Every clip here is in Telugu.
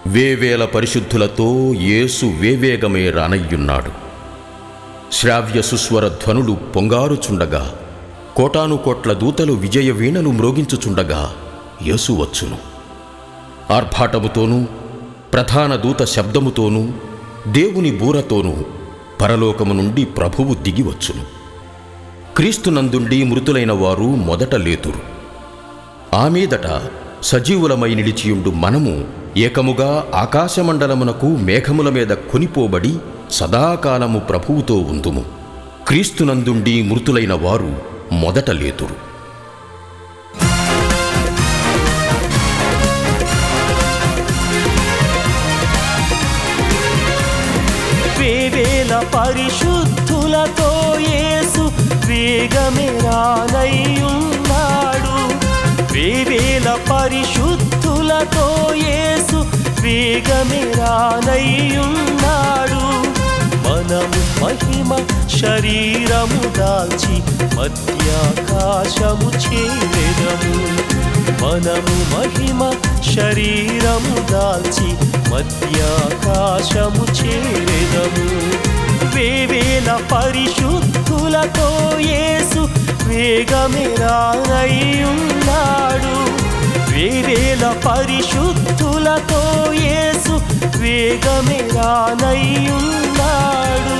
వేవేల పరిశుద్ధులతో యేసు వేవేగమే రానయ్యున్నాడు శ్రావ్య సుస్వర ధ్వనులు పొంగారుచుండగా కోటాను కోట్ల దూతలు విజయ వీణలు మ్రోగించుచుండగా యేసు వచ్చును ఆర్భాటముతోనూ ప్రధాన దూత శబ్దముతోనూ దేవుని బూరతోనూ పరలోకము నుండి ప్రభువు దిగివచ్చును క్రీస్తునందుండి మృతులైన వారు మొదట లేతురు ఆ మీదట సజీవులమై నిలిచియుండు మనము ఏకముగా ఆకాశమండలమునకు మేఘముల మీద కొనిపోబడి సదాకాలము ప్రభువుతో ఉందుము క్రీస్తునందుండి మృతులైన వారు మొదట లేతురు వేవేల పరిశుద్ధులతో యేసు వేగమే రానయ్యున్నాడు వేవేల పరిశుద్ధులతో యేసు వేగమే రానయ్యున్నాడు మనము మహిమ శరీరము దాల్చి మధ్యాకాశము చేరెదము మనము మహిమ శరీరము దాల్చి మధ్యాకాశము చేరెదము వేవేల పరిశుద్ధులతో యేసు వేగమే రానయ్యున్నాడు వేవేల పరిశుద్ధులతో యేసు వేగమే రానయ్యున్నాడు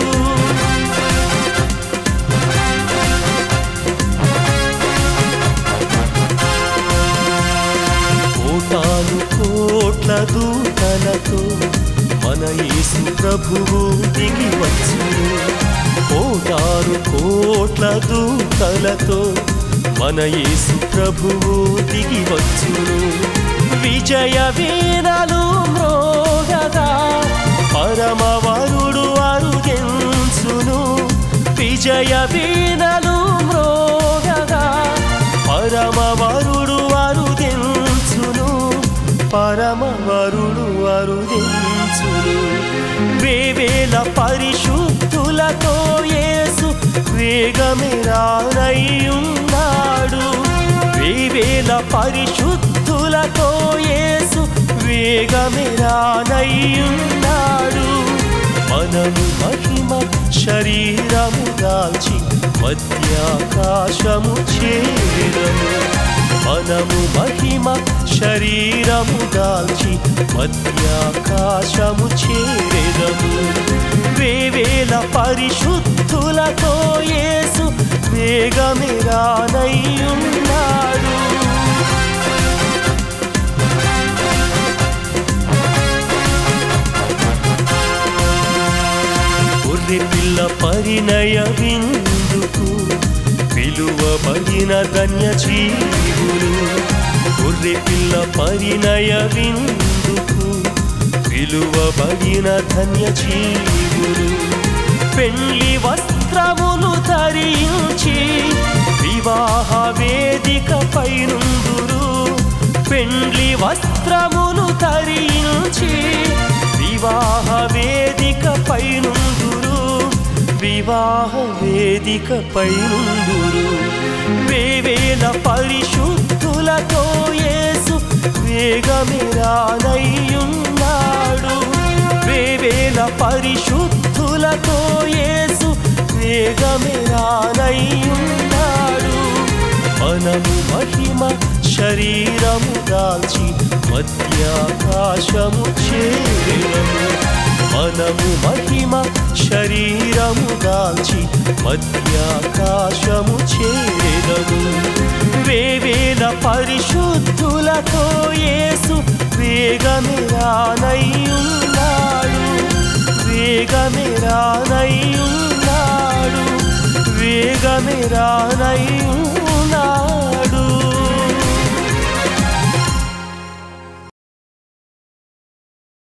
కోటాను కోట్ల దూతలతో మన యేసు ప్రభువు దిగి వచ్చును కోటాను కోట్ల దూతలతో మన యేసు ప్రభువు దిగి వచ్చును విజయ వీణలు మ్రోగదా పరమవరుడు అరుగెంచును విజయ వీణలు మ్రోగదా పరమవరుడు అరుదించును పరమవరుడు అరుదించును వేవేల పరిశుద్ధులతో యేసు వేగమే రానయ్యున్నాడు వేవేల పరిశుద్ధులతో యేసు వేగమే రానయ్యున్నాడు మనము మహిమ శరీరము దాల్చి మధ్యాకాశము చేరము మనము మహిమ శరీరము దాల్చి మధ్యాకాశము చేరము వేవేల పరిశుద్ధులతో యేసు వేగమే రానయ్యున్నాడు గొర్రె పిల్ల పరిణయ విందుకు పిలువబడిన ధన్య జీవులు గొర్రె పిల్ల పరిణయ విందుకు పిలువబడిన ధన్య జీవులు పెళ్లి వస్త్రములు ధరించి వివాహ వేదిక పైనుందురు పెండ్లి వస్త్రములు ధరించి వివాహ వేదిక పైనుందురు వివాహ వేదిక పైనుందురు వేవేల పరిశుద్ధులతో యేసు వేగమే రానయ్యున్నాడు వేవేల పరిశుద్ధులతో యేసు వేగమే రానయ్యున్నాడు మనము మహిమ శరీరము దాల్చి మధ్యాకాశము చేరము మనము మహిమ శరీరము దాల్చి మధ్యాకాశము చేరము వేవేల పరిశుద్ధులతో యేసు వేగమే రానయ్యున్నాడు వేగమే రానయ్యున్నాడు వేగమే రానయ్యున్నాడు